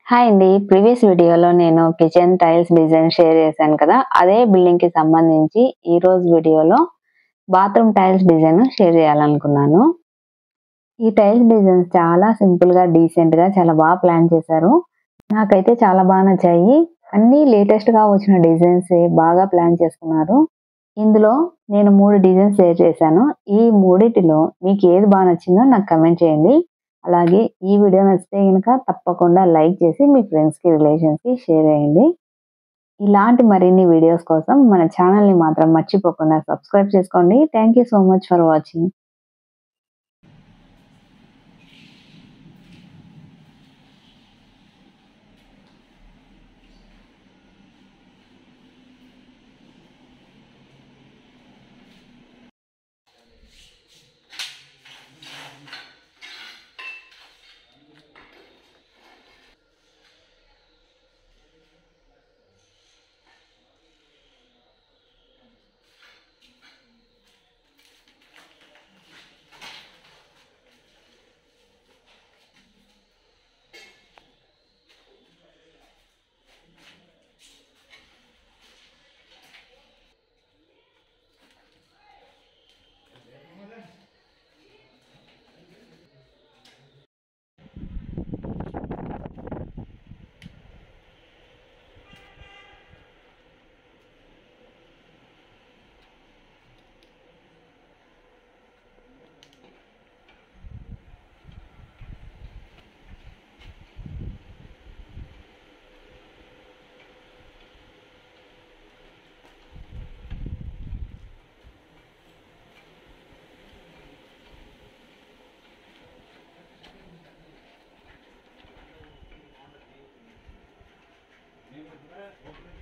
hi అండి previous వీడియోలో నేను కిచెన్ టైల్స్ డిజైన్ షేర్ చేశాను కదా అదే బిల్డింగ్ కి సంబంధించి ఈ రోజు వీడియోలో బాత్రూమ్ టైల్స్ డిజైన్ షేర్ చేయాలనుకున్నాను ఈ టైల్స్ డిజైన్స్ చాలా సింపుల్ గా డీసెంట్ గా చాలా బాగా ప్లాన్ చేశారు నాకైతే చాలా బాగా నచ్చాయి అన్ని లేటెస్ట్ గా వచ్చిన డిజైన్స్ బాగా ప్లాన్ చేసుకున్నారు ఇందులో నేను మూడు డిజైన్స్ షేర్ చేశాను ఈ మూడిటిలో మీకు ఏది బాగా నచ్చిందో నాకు కమెంట్ చేయండి అలాగే ఈ వీడియో నచ్చితే కనుక తప్పకుండా లైక్ చేసి మీ ఫ్రెండ్స్కి రిలేషన్స్కి షేర్ చేయండి ఇలాంటి మరిన్ని వీడియోస్ కోసం మన ఛానల్ని మాత్రం మర్చిపోకుండా సబ్స్క్రైబ్ చేసుకోండి thank you so much for watching నేను